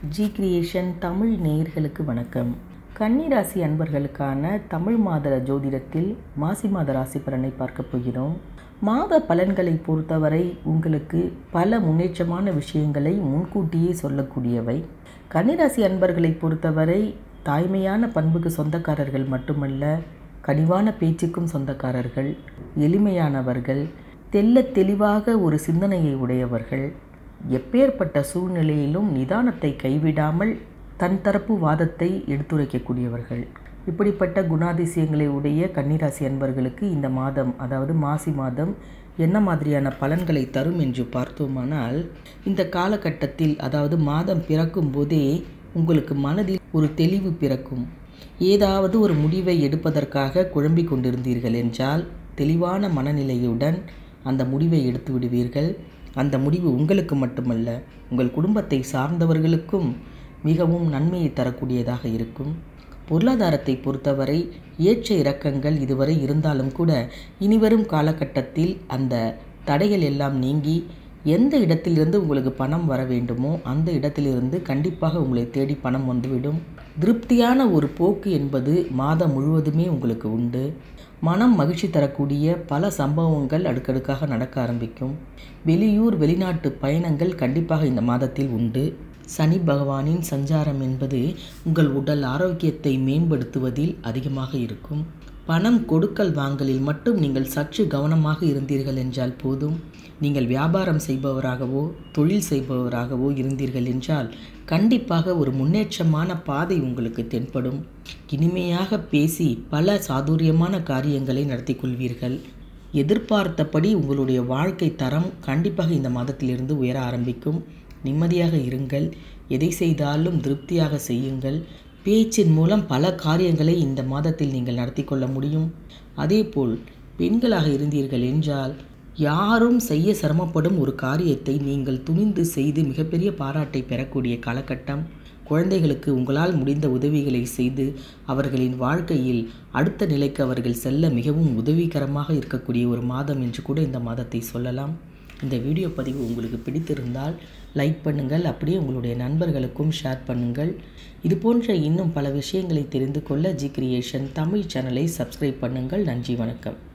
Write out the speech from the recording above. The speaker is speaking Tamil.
ஜி கிரியேஷன் தமிழ் நேயர்களுக்கு வணக்கம் கன்னிராசி அன்பர்களுக்கான தமிழ் மாத ஜோதிடத்தில் மாசி மாத ராசி பலனை பார்க்க போகிறோம் மாத பலன்களை பொறுத்தவரை உங்களுக்கு பல முன்னேற்றமான விஷயங்களை முன்கூட்டியே சொல்லக்கூடியவை கன்னிராசி அன்பர்களை பொறுத்தவரை தாய்மையான பண்புக்கு சொந்தக்காரர்கள் மட்டுமல்ல கனிவான பேச்சுக்கும் சொந்தக்காரர்கள் எளிமையானவர்கள் தெல்ல தெளிவாக ஒரு சிந்தனையை உடையவர்கள் எப்பேற்பட்ட சூழ்நிலையிலும் நிதானத்தை கைவிடாமல் தன் தரப்பு வாதத்தை எடுத்துரைக்கக்கூடியவர்கள் இப்படிப்பட்ட குணாதிசயங்களை உடைய கன்னிராசி அன்பர்களுக்கு இந்த மாதம் அதாவது மாசி மாதம் என்ன மாதிரியான பலன்களை தரும் என்று பார்த்தோமானால் இந்த காலகட்டத்தில் அதாவது மாதம் பிறக்கும் போதே உங்களுக்கு மனதில் ஒரு தெளிவு பிறக்கும் ஏதாவது ஒரு முடிவை எடுப்பதற்காக குழம்பிக் கொண்டிருந்தீர்கள் என்றால் தெளிவான மனநிலையுடன் அந்த முடிவை எடுத்து விடுவீர்கள் அந்த முடிவு உங்களுக்கு மட்டுமல்ல உங்கள் குடும்பத்தை சார்ந்தவர்களுக்கும் மிகவும் நன்மையை தரக்கூடியதாக இருக்கும் பொருளாதாரத்தை பொறுத்தவரை ஏற்ற இறக்கங்கள் இதுவரை இருந்தாலும் கூட இனிவரும் காலகட்டத்தில் அந்த தடைகள் எல்லாம் நீங்கி எந்த இடத்திலிருந்து உங்களுக்கு பணம் வர வேண்டுமோ அந்த இடத்திலிருந்து கண்டிப்பாக உங்களை தேடி பணம் வந்துவிடும் திருப்தியான ஒரு போக்கு என்பது மாதம் முழுவதுமே உங்களுக்கு உண்டு மனம் மகிழ்ச்சி தரக்கூடிய பல சம்பவங்கள் அடுக்கடுக்காக நடக்க ஆரம்பிக்கும் வெளியூர் வெளிநாட்டு பயணங்கள் கண்டிப்பாக இந்த மாதத்தில் உண்டு சனி பகவானின் சஞ்சாரம் என்பது உங்கள் உடல் ஆரோக்கியத்தை மேம்படுத்துவதில் அதிகமாக இருக்கும் பணம் கொடுக்கல் வாங்கலில் மட்டும் நீங்கள் சற்று கவனமாக இருந்தீர்கள் என்றால் போதும் நீங்கள் வியாபாரம் செய்பவராகவோ தொழில் செய்பவராகவோ இருந்தீர்கள் என்றால் கண்டிப்பாக ஒரு முன்னேற்றமான பாதை உங்களுக்கு தென்படும் இனிமையாக பேசி பல சாதுரியமான காரியங்களை நடத்தி கொள்வீர்கள் எதிர்பார்த்தபடி உங்களுடைய வாழ்க்கை தரம் கண்டிப்பாக இந்த மாதத்திலிருந்து உயர ஆரம்பிக்கும் நிம்மதியாக இருங்கள் எதை செய்தாலும் திருப்தியாக செய்யுங்கள் பேச்சின் மூலம் பல காரியங்களை இந்த மாதத்தில் நீங்கள் நடத்தி கொள்ள முடியும் அதேபோல் பெண்களாக இருந்தீர்கள் என்றால் யாரும் செய்ய சிரமப்படும் ஒரு காரியத்தை நீங்கள் துணிந்து செய்து மிகப்பெரிய பாராட்டை பெறக்கூடிய காலகட்டம் குழந்தைகளுக்கு உங்களால் முடிந்த உதவிகளை செய்து அவர்களின் வாழ்க்கையில் அடுத்த நிலைக்கு அவர்கள் செல்ல மிகவும் உதவிகரமாக இருக்கக்கூடிய ஒரு மாதம் என்று கூட இந்த மாதத்தை சொல்லலாம் இந்த வீடியோ பதிவு உங்களுக்கு பிடித்திருந்தால் லைக் பண்ணுங்கள் அப்படியே உங்களுடைய நண்பர்களுக்கும் ஷேர் பண்ணுங்கள் இது போன்ற இன்னும் பல விஷயங்களை தெரிந்து கொள்ள ஜி கிரியேஷன் தமிழ் சேனலை சப்ஸ்கிரைப் பண்ணுங்கள் நன்றி வணக்கம்